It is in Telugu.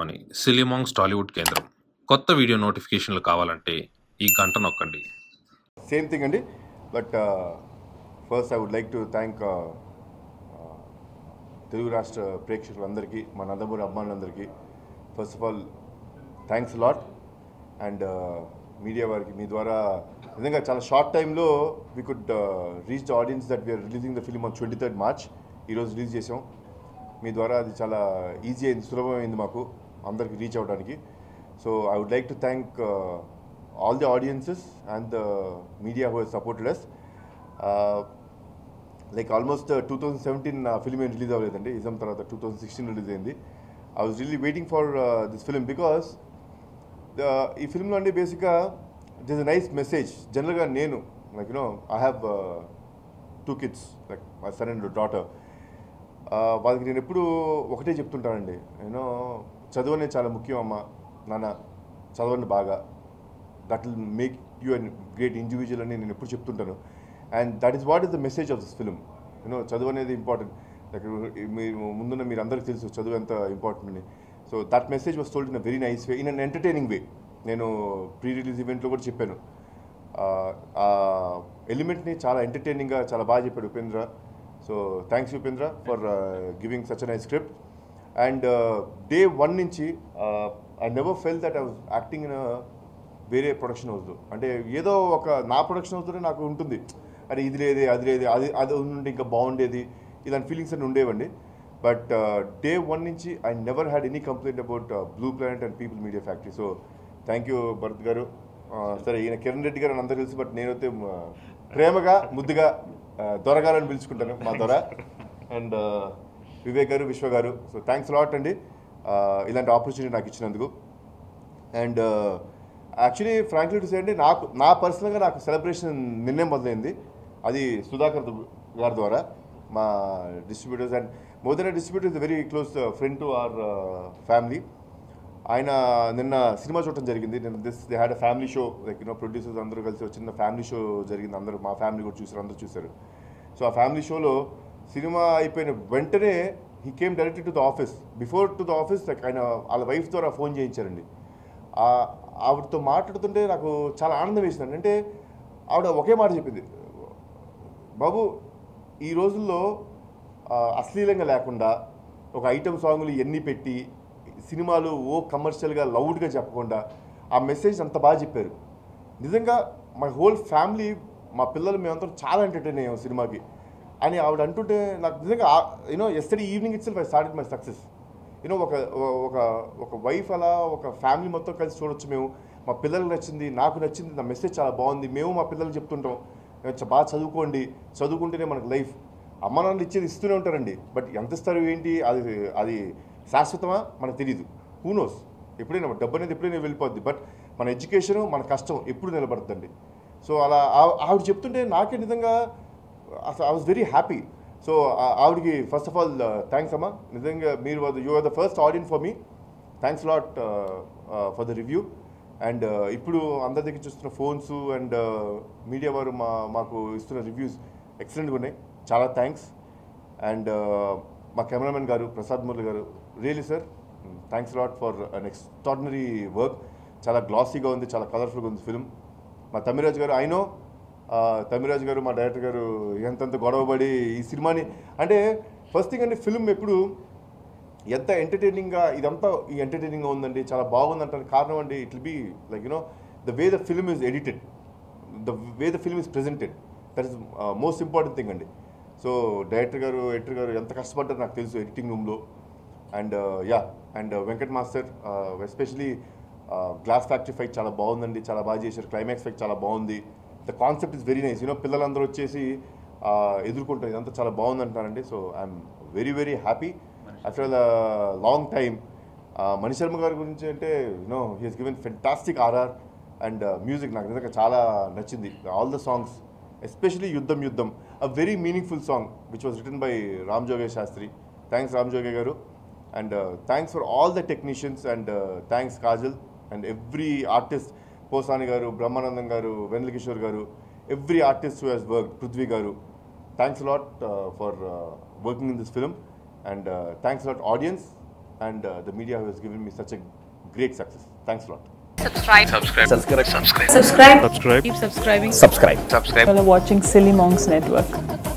అని సిలిమాంగ్స్ టాలీవుడ్ కేంద్రం కొత్త వీడియో నోటిఫికేషన్లు కావాలంటే ఈ గంట నొక్కండి సేమ్ థింగ్ అండి but first I would like to thank Telugu రాష్ట్ర ప్రేక్షకులందరికీ మా నందమూరి అభిమానులందరికీ first of all thanks lot and media వారికి మీ ద్వారా నిజంగా చాలా షార్ట్ టైంలో we could reach the audience that we are releasing the film on twenty third March ఈరోజు రిలీజ్ చేసాం మీ ద్వారా అది చాలా ఈజీ అయింది సులభమైంది మాకు అందరికి రీచ్ అవ్వడానికి so I would like to thank all the audiences and the media who supported us like almost two thousand seventeen film ఏం రిలీజ్ అవ్వలేదండి ఇజం తర్వాత టూ థౌజండ్ సిక్స్టీన్ రిలీజ్ అయింది I was really waiting for this film because ఈ ఫిల్మ్లో అండి బేసిక్గా it is a nice message జనరల్గా నేను like you know I have two kids like my son and daughter వాళ్ళకి నేను ఎప్పుడు ఒకటే చెప్తుంటానండి నేను చదువు అనేది చాలా ముఖ్యం అమ్మ నాన్న చదవండి బాగా that will make you and great individual అని నేను ఎప్పుడు చెప్తుంటాను and that is what is the message of this film you know చదువు అనేది ఇంపార్టెంట్ లైక్ మీరు ముందున్న మీరు అందరికీ తెలుసు చదువు ఎంత ఇంపార్టెంట్ అని so that message was told in a very nice way in an entertaining way నేను ప్రీ రిలీజ్ ఈవెంట్లో కూడా చెప్పాను ఆ ఎలిమెంట్ని చాలా ఎంటర్టైనింగ్గా చాలా బాగా చెప్పాడు Upendra so thanks Upendra for giving such nice script and day one నుంచి I never felt that I was acting in వేరే ప్రొడక్షన్ హౌస్లో అంటే ఏదో ఒక నా ప్రొడక్షన్ హౌస్లోనే నాకు ఉంటుంది అరే ఇది లేదే అది లేదే అది అది ఉంటే ఇంకా బాగుండేది ఇలాంటి ఫీలింగ్స్ అన్ని ఉండేవండి బట్ డే వన్ నుంచి I never had any complaint about Blue Planet and People Media Factory so thank you Bharat garu సరే ఈయన కిరణ్ రెడ్డి గారు అని అందరూ తెలుసు బట్ నేనైతే ప్రేమగా ముద్దుగా దొరగాలని పిలుచుకుంటాను మా దొర అండ్ వివేక్ గారు విశ్వ గారు సో థ్యాంక్స్ లాట్ అండి ఇలాంటి ఆపర్చునిటీ నాకు ఇచ్చినందుకు and actually frankly to say అంటే నాకు నా పర్సనల్గా నాకు సెలబ్రేషన్ నిన్నే మొదలైంది అది సుధాకర్ గారి ద్వారా మా డిస్ట్రిబ్యూటర్స్ అండ్ మోదన distributor is very close friend to our family ఆయన నిన్న సినిమా చూడటం జరిగింది నిన్న this they had a family show like you know producers అందరూ కలిసి చిన్న ఫ్యామిలీ షో జరిగింది అందరూ మా ఫ్యామిలీ కూడా చూసారు అందరూ చూశారు సో ఆ ఫ్యామిలీ షోలో సినిమా అయిపోయిన వెంటనే he came direct to the office before to the office like ఆయన వాళ్ళ వైఫ్ ద్వారా ఫోన్ చేయించారండి ఆవిడతో మాట్లాడుతుంటే నాకు చాలా ఆనందం వేసిందండి అంటే ఆవిడ ఒకే మాట చెప్పింది బాబు ఈ రోజుల్లో అశ్లీలంగా లేకుండా ఒక ఐటమ్ సాంగులు ఎన్ని పెట్టి సినిమాలు ఓ కమర్షియల్గా లౌడ్గా చెప్పకుండా ఆ మెసేజ్ అంత బాగా చెప్పారు నిజంగా మై హోల్ ఫ్యామిలీ మా పిల్లలు మేమందరం చాలా ఎంటర్టైన్ అయ్యాం సినిమాకి అని ఆవిడ అంటుంటే నాకు నిజంగా you know yesterday evening it's I started my success you know ఒక ఒక ఒక వైఫ్ అలా ఒక ఫ్యామిలీ మొత్తం కలిసి చూడొచ్చు మేము మా పిల్లలకు నచ్చింది నాకు నచ్చింది నా మెసేజ్ చాలా బాగుంది మేము మా పిల్లలు చెప్తుంటాం బాగా చదువుకోండి చదువుకుంటేనే మనకు లైఫ్ అమ్మ నాన్నలు ఇచ్చేది ఇస్తూనే ఉంటారండి బట్ ఎంత ఇస్తారు ఏంటి అది అది శాశ్వతమా మనకు తెలియదు హూనోస్ ఎప్పుడైనా డబ్బు అనేది ఎప్పుడైనా వెళ్ళిపోద్ది బట్ మన ఎడ్యుకేషన్ మన కష్టం ఎప్పుడు నిలబడుతుంది సో అలా ఆవిడ చెప్తుంటే నాకే నిజంగా అసలు I was very happy so ఆవిడకి ఫస్ట్ ఆఫ్ ఆల్ థ్యాంక్స్ అమ్మా నిజంగా మీరు you are the first audience for me thanks lot for the review and ఇప్పుడు అందరి దగ్గర చూస్తున్న ఫోన్స్ అండ్ మీడియా వారు మా మాకు ఇస్తున్న రివ్యూస్ ఎక్సలెంట్గా ఉన్నాయి చాలా థ్యాంక్స్ అండ్ మా కెమెరామెన్ గారు Prasad Murali garu really sir thanks lot for an extraordinary work చాలా గ్లాసీగా ఉంది చాలా కలర్ఫుల్గా ఉంది ఫిల్మ్ మా తమిరాజ్ గారు అయినో తమిరాజ్ గారు మా డైరెక్టర్ గారు ఎంతంత గొడవపడి ఈ సినిమాని అంటే ఫస్ట్ థింగ్ అంటే ఫిల్మ్ ఎప్పుడు ఎంత ఎంటర్టైనింగ్గా ఇదంతా ఈ ఎంటర్టైనింగ్గా ఉందండి చాలా బాగుందంటారు కారణం అండి it will be like you know the way the film is edited the way the film is presented that is most important thing అండి so director garu editor garu ఎంత కష్టపడ్డారు నాకు తెలుసు ఎడిటింగ్ రూమ్లో and yeah and Venkat master especially glass factory fight చాలా బాగుందండి చాలా బాగా చేశారు క్లైమాక్స్ ఫైట్ చాలా బాగుంది the concept is very nice you know పిల్లలందరూ వచ్చేసి ఎదుర్కొంటారు ఇదంతా చాలా బాగుంది అంటారండి so I'm very very happy after long time Mani Sharma గారి గురించి అంటే you know he's given fantastic RR and music నాకు నిజంగా చాలా నచ్చింది ఆల్ ద సాంగ్స్ ఎస్పెషలీ యుద్ధం యుద్ధం a very meaningful song which was written by Ram Joge Sastry thanks Ram Joge garu and thanks for all the technicians and thanks Kajal and every artist Posani garu Brahmanandam garu Vennela Kishore garu every artist who has work Prithvi garu thanks lot for working in this film and thanks lot audience and uh, the media has given me such a great success. Thanks a lot. subscribe subscribe subscribe subscribe subscribe keep subscribing subscribe subscribe You're watching Silly Monks Network.